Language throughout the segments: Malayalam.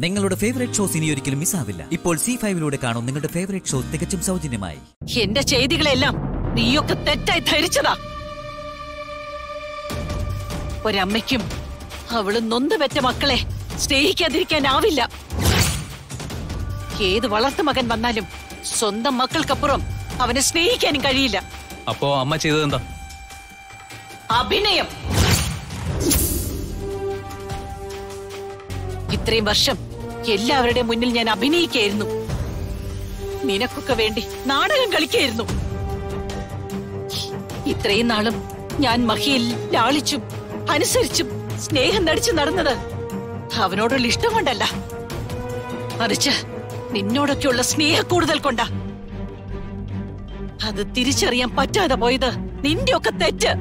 നിങ്ങളുടെ ഫേവറേറ്റ് ഷോസ് ഇനി ഒരിക്കലും മിസ്സാവില്ല ഇപ്പോൾ സി ഫൈവിലൂടെ കാണും നിങ്ങളുടെ ഫേവറേറ്റ് ഷോ തികച്ചും സൗജന്യമായി എന്റെ ചെയ്തികളെല്ലാം നീയൊക്കെ തെറ്റായി ധരിച്ചതാ ഒരമ്മയ്ക്കും അവള് നൊന്ത് പെറ്റ മക്കളെ സ്നേഹിക്കാതിരിക്കാനാവില്ല ഏത് വളർത്തു മകൻ വന്നാലും സ്വന്തം മക്കൾക്കപ്പുറം അവനെ സ്നേഹിക്കാനും കഴിയില്ല അപ്പോ അമ്മ ചെയ്തത് എന്താ അഭിനയം ഇത്രയും വർഷം എല്ലാവരുടെ മുന്നിൽ ഞാൻ അഭിനയിക്കായിരുന്നു നിനക്കൊക്കെ വേണ്ടി നാടകം കളിക്കായിരുന്നു ഇത്രയും നാളും ഞാൻ മഹിയിൽ ലാളിച്ചും അനുസരിച്ചും സ്നേഹം നടിച്ചു നടന്നത് അവനോടുള്ള ഇഷ്ടം കൊണ്ടല്ല മറിച്ച് നിന്നോടൊക്കെയുള്ള സ്നേഹ കൂടുതൽ കൊണ്ടാ അത് തിരിച്ചറിയാൻ പറ്റാതെ പോയത് നിന്റെ ഒക്കെ തെറ്റ്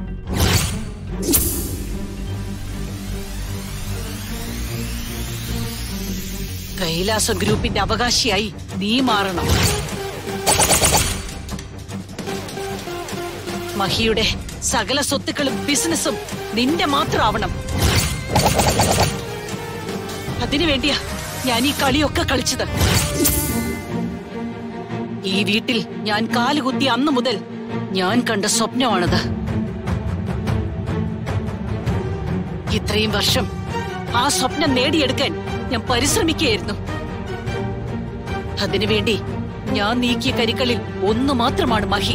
കൈലാസ ഗ്രൂപ്പിന്റെ അവകാശിയായി നീ മാറണം മഹിയുടെ സകല സ്വത്തുക്കളും ബിസിനസ്സും നിന്റെ മാത്രമാവണം അതിനു വേണ്ടിയാ ഞാൻ ഈ കളിയൊക്കെ കളിച്ചത് ഈ വീട്ടിൽ ഞാൻ കാലുകുത്തി അന്നു മുതൽ ഞാൻ കണ്ട സ്വപ്നമാണത് ഇത്രയും വർഷം ആ സ്വപ്നം നേടിയെടുക്കാൻ ഞാൻ പരിശ്രമിക്കുകയായിരുന്നു അതിനുവേണ്ടി ഞാൻ നീക്കിയ കരിക്കളിൽ ഒന്നു മാത്രമാണ് മഹി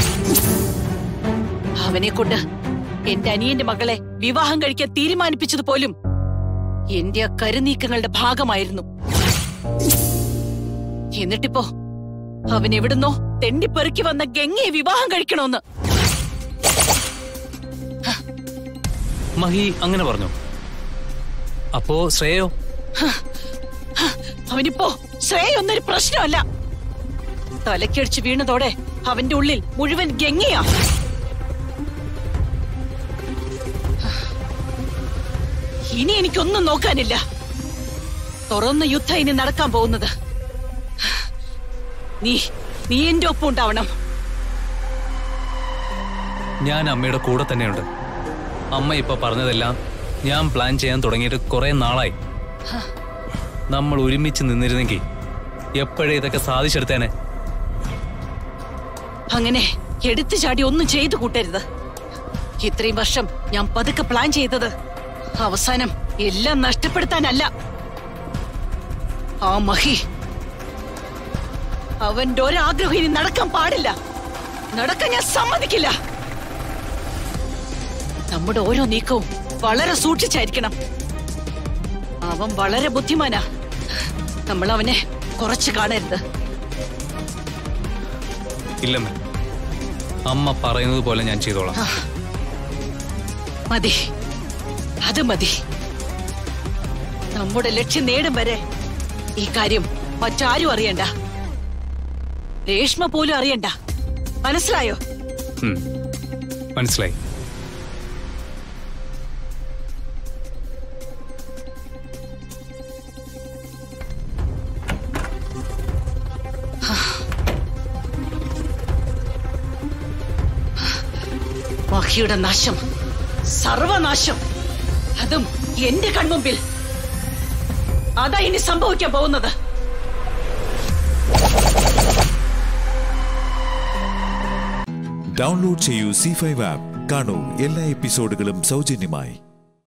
അവനെ കൊണ്ട് എന്റെ അനിയന്റെ മകളെ വിവാഹം കഴിക്കാൻ തീരുമാനിപ്പിച്ചത് പോലും എന്റെ ആ കരുനീക്കങ്ങളുടെ ഭാഗമായിരുന്നു എന്നിട്ടിപ്പോ അവൻ എവിടുന്നോ തെണ്ടിപ്പെറുക്കി വന്ന ഗംഗയെ വിവാഹം കഴിക്കണോന്ന് മഹി അങ്ങനെ പറഞ്ഞു അപ്പോ ശ്രേയോ അവനിപ്പോ ശ്രേയൊന്നൊരു പ്രശ്നമല്ല തലക്കടിച്ച് വീണതോടെ അവന്റെ ഉള്ളിൽ മുഴുവൻ ഗംഗയാ ഇനി എനിക്കൊന്നും നോക്കാനില്ല തുറന്ന യുദ്ധം ഇനി നടക്കാൻ പോകുന്നത് നീ നീ എന്റെ ഒപ്പം ഉണ്ടാവണം ഞാൻ അമ്മയുടെ കൂടെ തന്നെയുണ്ട് അമ്മ ഇപ്പൊ പറഞ്ഞതെല്ലാം ഞാൻ പ്ലാൻ ചെയ്യാൻ തുടങ്ങിയിട്ട് കുറെ നാളായി നമ്മൾ ഒരുമിച്ച് നിന്നിരുന്നെങ്കിൽ എപ്പോഴേ ഇതൊക്കെ സാധിച്ചെടുത്തേനെ അങ്ങനെ എടുത്തു ചാടി ഒന്നും ചെയ്തു കൂട്ടരുത് ഇത്രയും വർഷം ഞാൻ പതുക്കെ പ്ലാൻ ചെയ്തത് അവസാനം എല്ലാം നഷ്ടപ്പെടുത്താനല്ല ആ മഹി അവന്റെ ഒരാഗ്രഹം ഇനി നടക്കാൻ പാടില്ല നടക്കാൻ ഞാൻ സമ്മതിക്കില്ല നമ്മുടെ ഓരോ നീക്കവും വളരെ സൂക്ഷിച്ചായിരിക്കണം അവൻ വളരെ ബുദ്ധിമാനാ നമ്മൾ അവനെ കുറച്ച് കാണരുത് ഇല്ലമ്മ അമ്മ പറയുന്നത് പോലെ ഞാൻ ചെയ്തോളാം മതി അത് മതി നമ്മുടെ ലക്ഷ്യം നേടും വരെ ഈ കാര്യം മറ്റാരും അറിയണ്ട രേഷ്മ പോലും അറിയണ്ട മനസ്സിലായോ ഉം. മനസ്സിലായി മഹിയുടെ നാശം സർവനാശം അതും എന്റെ കൺമുമ്പിൽ അതാ ഇനി സംഭവിക്കാൻ പോകുന്നത് ഡൗൺലോഡ് ചെയ്യൂ സി ഫൈവ് ആപ്പ് കാണൂ എല്ലാ എപ്പിസോഡുകളും സൗജന്യമായി